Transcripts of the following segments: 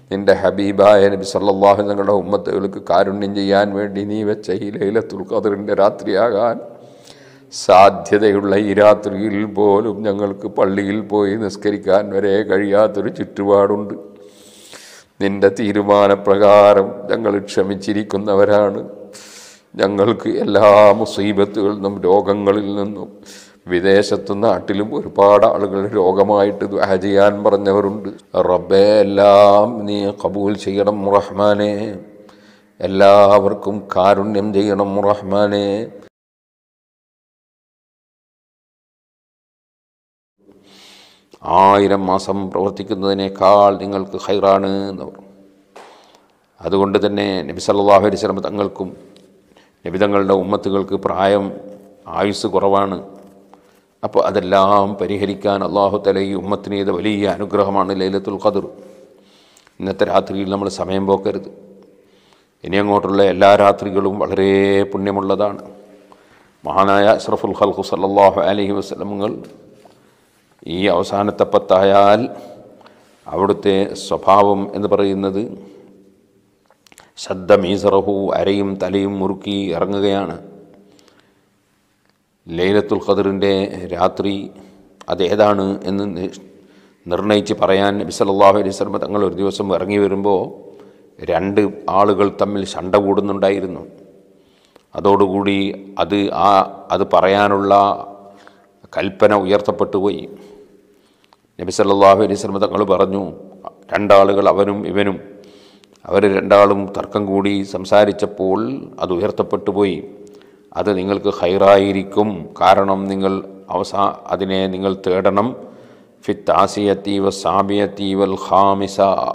നിന്റെ ഹബീബായ നബി സല്ലല്ലാഹു ഞങ്ങളുടെ ഉമ്മത്തുകൾക്ക് കാരുണ്യം ചെയ്യാൻ വേണ്ടി നീ വെച്ച ഈ ലൈലത്തുൽ ഖദറിൻ്റെ രാത്രിയാകാൻ സാധ്യതയുള്ള ഈ രാത്രിയിൽ പോലും ഞങ്ങൾക്ക് പള്ളിയിൽ പോയി നിസ്കരിക്കാൻ വരെ കഴിയാത്തൊരു ചുറ്റുപാടുണ്ട് നിന്റെ തീരുമാനപ്രകാരം ഞങ്ങൾ ക്ഷമിച്ചിരിക്കുന്നവരാണ് ഞങ്ങൾക്ക് എല്ലാ മുസീബത്തുകളിൽ നിന്നും രോഗങ്ങളിൽ നിന്നും വിദേശത്തും നാട്ടിലും ഒരുപാട് ആളുകൾ രോഗമായിട്ട് ദ്വാ ചെയ്യാൻ പറഞ്ഞവരുണ്ട് റബ്ബേ എല്ലാം നീ കബൂൽ ചെയ്യണം റഹ്മാനെ എല്ലാവർക്കും കാരുണ്യം ചെയ്യണം റഹ്മാനെ ആയിരം മാസം പ്രവർത്തിക്കുന്നതിനേക്കാൾ നിങ്ങൾക്ക് ഹൈറാണ് എന്ന് പറഞ്ഞു അതുകൊണ്ട് തന്നെ നബി സല്ലല്ലാഹു അലൈഹി വസല്ലം തങ്ങൾക്കും നബി തങ്ങളുടെ ഉമ്മത്തുകൾക്ക് പ്രായം ആയുസ് കുറവാണ് അപ്പോൾ അതെല്ലാം പരിഹരിക്കാൻ അള്ളാഹു തല ഈ ഉമ്മത്തിന് ചെയ്ത വലിയ അനുഗ്രഹമാണ് ലൈലത്തുൽ ഖദർ ഇന്നത്തെ രാത്രിയിൽ നമ്മൾ സമയം പോക്കരുത് ഇനി അങ്ങോട്ടുള്ള എല്ലാ രാത്രികളും വളരെ പുണ്യമുള്ളതാണ് മഹാനായ അഷ്റഫുൽ ഖൽഖു സല്ലല്ലാഹു അലൈഹി വസല്ലമുകൾ ഈ അവസാനത്തെ പത്തായാൽ അവിടുത്തെ സ്വഭാവം എന്ന് പറയുന്നത് ശബ്ദ മീസറഹു അരയും തലയും മുറുക്കി ഇറങ്ങുകയാണ് ലൈലത്തുൽ ഖദറിൻ്റെ രാത്രി അതേതാണ് എന്ന് നി- നിർണയിച്ച് പറയാൻ നബി സല്ലല്ലാഹു അലൈഹി വസല്ലം തങ്ങൾ ഒരു ദിവസം ഇറങ്ങി വരുമ്പോൾ രണ്ട് ആളുകൾ തമ്മിൽ ശണ്ട കൂടുന്നുണ്ടായിരുന്നു അതോടുകൂടി അത് ആ അത് പറയാനുള്ള കൽപ്പന ഉയർത്തപ്പെട്ടു പോയി നബി സല്ലല്ലാഹു അലൈഹി വസല്ലം തങ്ങൾ പറഞ്ഞു രണ്ടാളുകൾ അവനും ഇവനും അവർ രണ്ടാളും തർക്കം കൂടി സംസാരിച്ചപ്പോൾ അത് ഉയർത്തപ്പെട്ടു പോയി അത് നിങ്ങൾക്ക് ഹൈറായിരിക്കും കാരണം നിങ്ങൾ അവസാ അതിനെ നിങ്ങൾ തേടണം ഫിത്താസിയത്തി വ സാബിയത്തി വൽ ഖാമിസ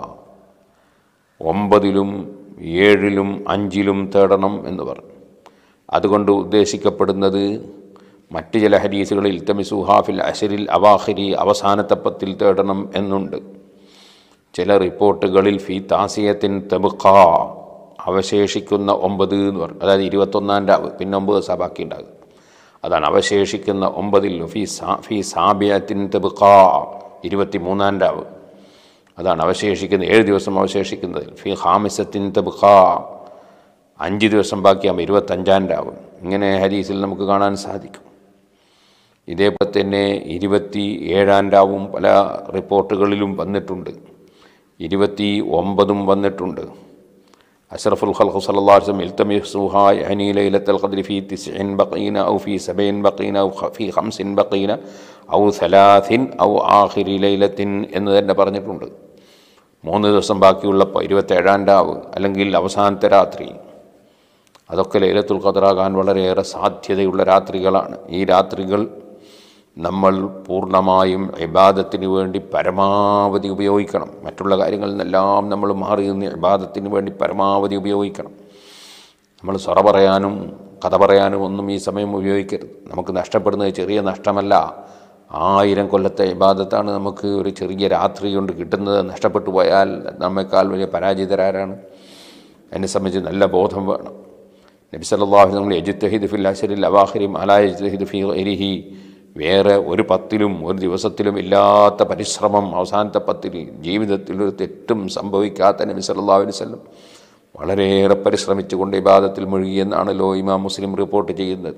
ഒമ്പതിലും ഏഴിലും അഞ്ചിലും തേടണം എന്ന് പറഞ്ഞു അതുകൊണ്ട് ഉദ്ദേശിക്കപ്പെടുന്നത് മറ്റ് ചില ഹരീസുകളിൽ തമിസുഹാഫിൽ അഷരിൽ അവാഹിരി അവസാനത്തെ പത്തിൽ തേടണം എന്നുണ്ട് ചില റിപ്പോർട്ടുകളിൽ ഫി താസിയത്തിൻ തെബുക്ക അവശേഷിക്കുന്ന ഒമ്പത് എന്ന് പറഞ്ഞു അതായത് ഇരുപത്തൊന്നാം രാവ് പിന്നെ ഒമ്പത് ദിവസം ബാക്കി ഉണ്ടാകും അതാണ് അവശേഷിക്കുന്ന ഒമ്പതിൽ ഫി സാ ഫി സാബിയത്തിൻ തെബുക്ക ഇരുപത്തി മൂന്നാം രാവ് അതാണ് അവശേഷിക്കുന്ന ഏഴ് ദിവസം അവശേഷിക്കുന്നതിൽ ഫി ഹാമിസത്തിൻ തെബുക്ക അഞ്ച് ദിവസം ബാക്കിയാകുമ്പോൾ ഇരുപത്തഞ്ചാം രാവ് ഇങ്ങനെ ഹരീസിൽ നമുക്ക് കാണാൻ സാധിക്കും ഇതേപോലെ തന്നെ ഇരുപത്തി ഏഴാം രാവും പല റിപ്പോർട്ടുകളിലും വന്നിട്ടുണ്ട് ഇരുപത്തി ഒമ്പതും വന്നിട്ടുണ്ട് അഷ്റഫുൽ ഖൽഖു സല്ലല്ലാഹു അലൈഹി വസല്ലം ഇൽതമിസുഹ യഅനി ലൈലത്തുൽ ഖദ്രി ഫീ തിസ്ഇൻ ബഖീന ഔ ഫീ സബഈൻ ബഖീന ഔ ഖ- ഫീ ഖംസിൻ ബഖീന ഔ സലാസിൻ ഔ ആഖിരി ലൈലത്തിൻ എന്ന് തന്നെ പറഞ്ഞിട്ടുണ്ട് മൂന്ന് ദിവസം ബാക്കിയുള്ളപ്പോൾ ഇരുപത്തേഴാം രാവ് അല്ലെങ്കിൽ അവസാനത്തെ രാത്രി അതൊക്കെ ലൈലത്തുൽ ഖദറാകാൻ വളരെയേറെ സാധ്യതയുള്ള രാത്രികളാണ് ഈ രാത്രികൾ നമ്മൾ പൂർണ്ണമായും ഇബാദത്തിന് വേണ്ടി പരമാവധി ഉപയോഗിക്കണം മറ്റുള്ള കാര്യങ്ങളിൽ നിന്നെല്ലാം നമ്മൾ മാറി നിന്ന് ഇബാദത്തിന് വേണ്ടി പരമാവധി ഉപയോഗിക്കണം നമ്മൾ സൊറ പറയാനും കഥ പറയാനും ഒന്നും ഈ സമയം ഉപയോഗിക്കരുത് നമുക്ക് നഷ്ടപ്പെടുന്നത് ചെറിയ നഷ്ടമല്ല ആയിരം കൊല്ലത്തെ ഇബാദത്താണ് നമുക്ക് ഒരു ചെറിയ രാത്രി കൊണ്ട് കിട്ടുന്നത് നഷ്ടപ്പെട്ടു പോയാൽ നമ്മെക്കാൾ വലിയ പരാജിതരാരാണ് എന്നെ സംബന്ധിച്ച് നല്ല ബോധം വേണം നബി സല്ലല്ലാഹു അലൈഹി വസല്ലം യജ്തഹിദ് ഫിൽ അശരിൽ അവാഖിരി അലാ യജ്തഹിദ് ഫി ഗൈരിഹി വേറെ ഒരു പത്തിലും ഒരു ദിവസത്തിലും ഇല്ലാത്ത പരിശ്രമം അവസാനത്തെ പത്തിൽ ജീവിതത്തിൽ ഒരു തെറ്റും സംഭവിക്കാത്ത നബി സല്ലല്ലാഹു അലൈഹി വസല്ലം വളരെയേറെ പരിശ്രമിച്ചുകൊണ്ട് ഇബാദത്തിൽ മുഴുകിയെന്നാണല്ലോ ഇമാം മുസ്ലിം റിപ്പോർട്ട് ചെയ്യുന്നത്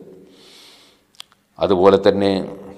അതുപോലെ തന്നെ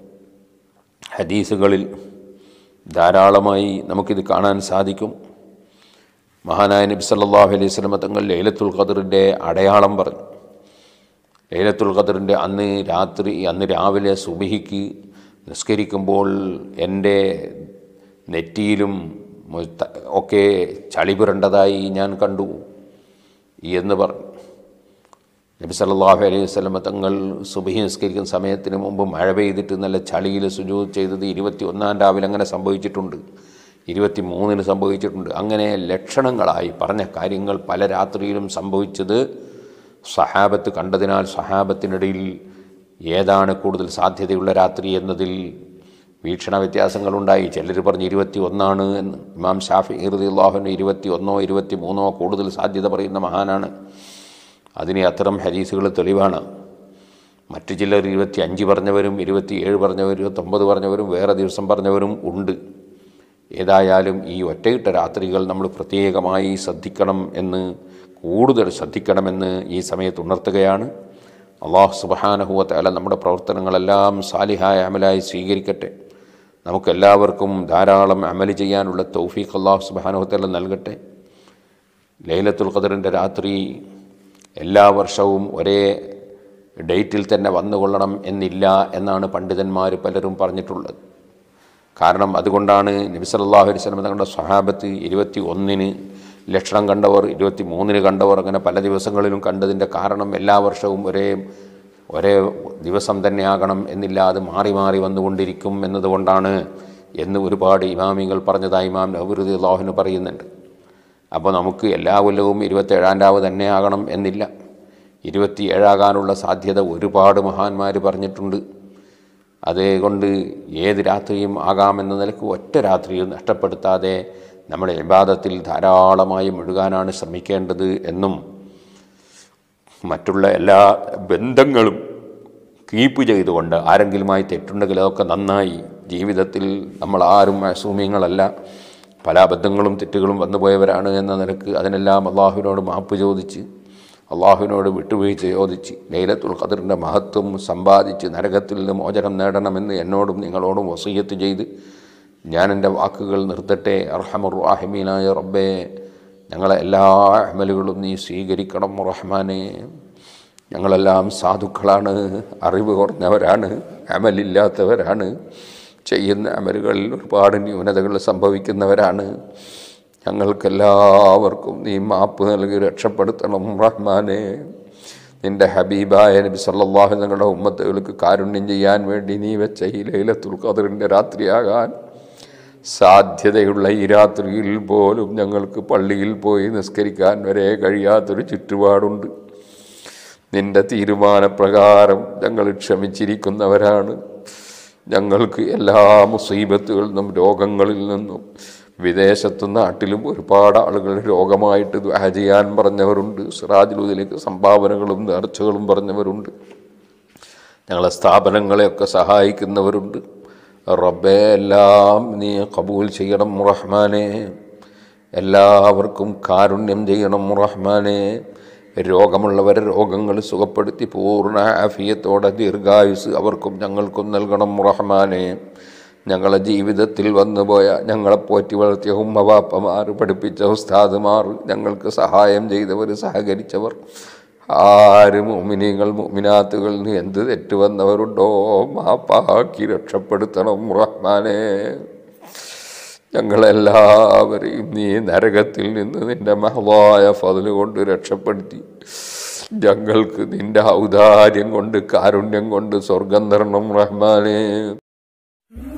ഹദീസുകളിൽ ധാരാളമായി നമുക്കിത് കാണാൻ സാധിക്കും മഹാനായ നബി സല്ലല്ലാഹു അലൈഹി വസല്ലം തങ്ങൾ ലൈലത്തുൽ ഖദറിൻ്റെ അടയാളം പറഞ്ഞു ലൈലത്തുൽ ഖദറിൻ്റെ അന്ന് രാത്രി അന്ന് രാവിലെ സുബഹിക്ക് നിസ്കരിക്കുമ്പോൾ എൻ്റെ നെറ്റിയിലും മുത്ത- ഒക്കെ ചളി പുരണ്ടതായി ഞാൻ കണ്ടു എന്ന് പറഞ്ഞു നബി സല്ലല്ലാഹു അലൈഹി വസല്ലം തങ്ങൾ സുബഹി നിസ്കരിക്കുന്ന സമയത്തിന് മുമ്പ് മഴ പെയ്തിട്ട് നല്ല ചളിയിൽ സുജൂദ് ചെയ്തത് ഇരുപത്തി ഒന്നാം രാവിലെ അങ്ങനെ സംഭവിച്ചിട്ടുണ്ട് ഇരുപത്തി മൂന്നിന് സംഭവിച്ചിട്ടുണ്ട് അങ്ങനെ ലക്ഷണങ്ങളായി പറഞ്ഞ കാര്യങ്ങൾ പല രാത്രിയിലും സംഭവിച്ചത് സഹാബത്ത് കണ്ടതിനാൽ സഹാബത്തിനിടയിൽ ഏതാണ് കൂടുതൽ സാധ്യതയുള്ള രാത്രി എന്നതിൽ വീക്ഷണ വ്യത്യാസങ്ങളുണ്ടായി ചിലർ പറഞ്ഞ് ഇരുപത്തി ഒന്നാണ് എന്ന് ഇമാം ഷാഫി ഇറുദിള്ളാഹുവിന് ഇരുപത്തി ഒന്നോ ഇരുപത്തി മൂന്നോ കൂടുതൽ സാധ്യത പറയുന്ന മഹാനാണ് അതിന് അത്തരം ഹദീസുകൾ തെളിവാണ് മറ്റു ചിലർ ഇരുപത്തി അഞ്ച് പറഞ്ഞവരും ഇരുപത്തി ഏഴ് പറഞ്ഞവരും ഇരുപത്തൊമ്പത് പറഞ്ഞവരും വേറെ ദിവസം പറഞ്ഞവരും ഉണ്ട് ഏതായാലും ഈ ഒറ്റയിട്ട രാത്രികൾ നമ്മൾ പ്രത്യേകമായി ശ്രദ്ധിക്കണം എന്ന് കൂടുതൽ ശ്രദ്ധിക്കണമെന്ന് ഈ സമയത്ത് ഉണർത്തുകയാണ് അള്ളാഹു സുബഹാനഹുവത്തല നമ്മുടെ പ്രവർത്തനങ്ങളെല്ലാം സാലിഹായ അമലായി സ്വീകരിക്കട്ടെ നമുക്കെല്ലാവർക്കും ധാരാളം അമല് ചെയ്യാനുള്ള തൗഫീഖ് അള്ളാഹു സുബഹാനഹുത്തല നൽകട്ടെ ലൈലത്തുൽ ഖദറിൻ്റെ രാത്രി എല്ലാ വർഷവും ഒരേ ഡേറ്റിൽ തന്നെ വന്നുകൊള്ളണം എന്നില്ല എന്നാണ് പണ്ഡിതന്മാർ പലരും പറഞ്ഞിട്ടുള്ളത് കാരണം അതുകൊണ്ടാണ് നബി സല്ലല്ലാഹു അലൈഹി വസല്ലം തങ്ങളുടെ സ്വഹാബത്ത് ഇരുപത്തി ഒന്നിന് ലക്ഷണം കണ്ടവർ ഇരുപത്തി മൂന്നിന് കണ്ടവർ അങ്ങനെ പല ദിവസങ്ങളിലും കണ്ടതിൻ്റെ കാരണം എല്ലാ വർഷവും ഒരേ ഒരേ ദിവസം തന്നെ ആകണം എന്നില്ല അത് മാറി മാറി വന്നുകൊണ്ടിരിക്കും എന്നതുകൊണ്ടാണ് എന്ന് ഒരുപാട് ഇമാമിങ്ങൾ പറഞ്ഞതായി ഇമാം നവറുദി അള്ളാഹുവിന് പറയുന്നുണ്ട് അപ്പോൾ നമുക്ക് എല്ലാ കൊല്ലവും ഇരുപത്തേഴാം രാവ് തന്നെ ആകണം എന്നില്ല ഇരുപത്തി ഏഴാകാനുള്ള സാധ്യത ഒരുപാട് മഹാന്മാർ പറഞ്ഞിട്ടുണ്ട് അതുകൊണ്ട് ഏത് രാത്രിയും ആകാമെന്ന നിലക്ക് ഒറ്റ രാത്രിയും നഷ്ടപ്പെടുത്താതെ നമ്മുടെ ഇബാദത്തിൽ ധാരാളമായി മുഴുകാനാണ് ശ്രമിക്കേണ്ടത് എന്നും മറ്റുള്ള എല്ലാ ബന്ധങ്ങളും കീപ്പ് ചെയ്തുകൊണ്ട് ആരെങ്കിലുമായി തെറ്റുണ്ടെങ്കിൽ അതൊക്കെ നന്നായി ജീവിതത്തിൽ നമ്മൾ ആരും അസൂമ്യങ്ങളല്ല പല അബദ്ധങ്ങളും തെറ്റുകളും വന്നുപോയവരാണ് എന്ന നിലക്ക് അതിനെല്ലാം അള്ളാഹുവിനോട് മാപ്പ് ചോദിച്ച് അള്ളാഹുവിനോട് വിട്ടുവീഴ്ച ചോദിച്ച് ലൈലത്തുൽ ഖദറിൻ്റെ മഹത്വം സമ്പാദിച്ച് നരകത്തിൽ നിന്ന് മോചനം നേടണമെന്ന് എന്നോടും നിങ്ങളോടും വസീയത്ത് ചെയ്ത് ഞാൻ എൻ്റെ വാക്കുകൾ നിർത്തട്ടെ അർഹമുർ റാഹിമീനായ റബ്ബേ ഞങ്ങളെ എല്ലാ അമലുകളും നീ സ്വീകരിക്കണം റഹ്മാനെ ഞങ്ങളെല്ലാം സാധുക്കളാണ് അറിവ് കുറഞ്ഞവരാണ് അമലില്ലാത്തവരാണ് ചെയ്യുന്ന അമലുകളിൽ ഒരുപാട് ന്യൂനതകൾ സംഭവിക്കുന്നവരാണ് ഞങ്ങൾക്കെല്ലാവർക്കും നീ മാപ്പ് നൽകി രക്ഷപ്പെടുത്തണം റഹ്മാനെ നിൻ്റെ ഹബീബായ നബി സല്ലല്ലാഹു ഞങ്ങളുടെ ഉമ്മത്തുകൾക്ക് കാരുണ്യം ചെയ്യാൻ വേണ്ടി നീ വെച്ച ഈ ലൈലത്തുൽ ഖദറിൻ്റെ രാത്രിയാകാൻ സാധ്യതയുള്ള ഈ രാത്രിയിൽ പോലും ഞങ്ങൾക്ക് പള്ളിയിൽ പോയി നിസ്കരിക്കാൻ വരെ കഴിയാത്തൊരു ചുറ്റുപാടുണ്ട് നിന്റെ തീരുമാനപ്രകാരം ഞങ്ങൾ ക്ഷമിച്ചിരിക്കുന്നവരാണ് ഞങ്ങൾക്ക് എല്ലാ മുസീബത്തുകളിൽ നിന്നും രോഗങ്ങളിൽ നിന്നും വിദേശത്തും നാട്ടിലും ഒരുപാട് ആളുകൾ രോഗമായിട്ട് ദ്വാ ചെയ്യാൻ പറഞ്ഞവരുണ്ട് സിറാജുലുദിലേക്ക് സംഭാവനകളും നേർച്ചകളും പറഞ്ഞവരുണ്ട് ഞങ്ങളെ സ്ഥാപനങ്ങളെയൊക്കെ സഹായിക്കുന്നവരുണ്ട് റബ്ബെ എല്ലാം നീ കബൂൽ ചെയ്യണം റഹ്മാനെ എല്ലാവർക്കും കാരുണ്യം ചെയ്യണം റഹ്മാനെ രോഗമുള്ളവരെ രോഗങ്ങൾ സുഖപ്പെടുത്തി പൂർണ്ണ ആഫിയത്തോടെ ദീർഘായുസ് അവർക്കും ഞങ്ങൾക്കും നൽകണം റഹ്മാനെ ഞങ്ങളെ ജീവിതത്തിൽ വന്നുപോയ ഞങ്ങളെ പോറ്റി വളർത്തിയ ഉമ്മവാപ്പമാർ പഠിപ്പിച്ച ഉസ്താദുമാർ ഞങ്ങൾക്ക് സഹായം ചെയ്തവർ സഹകരിച്ചവർ ആര് മുമിനിങ്ങൾ മുമിനാത്തുകൾ നീ എന്ത് തെറ്റ് വന്നവരുണ്ടോ മാപ്പാക്കി രക്ഷപ്പെടുത്തണം റഹ്മാനെ ഞങ്ങളെല്ലാവരെയും നീ നരകത്തിൽ നിന്ന് നിന്റെ മഹവായ ഫതില് കൊണ്ട് രക്ഷപ്പെടുത്തി ഞങ്ങൾക്ക് നിന്റെ ഔദാര്യം കൊണ്ട് കാരുണ്യം കൊണ്ട് സ്വർഗം തരണം റഹ്മാനെ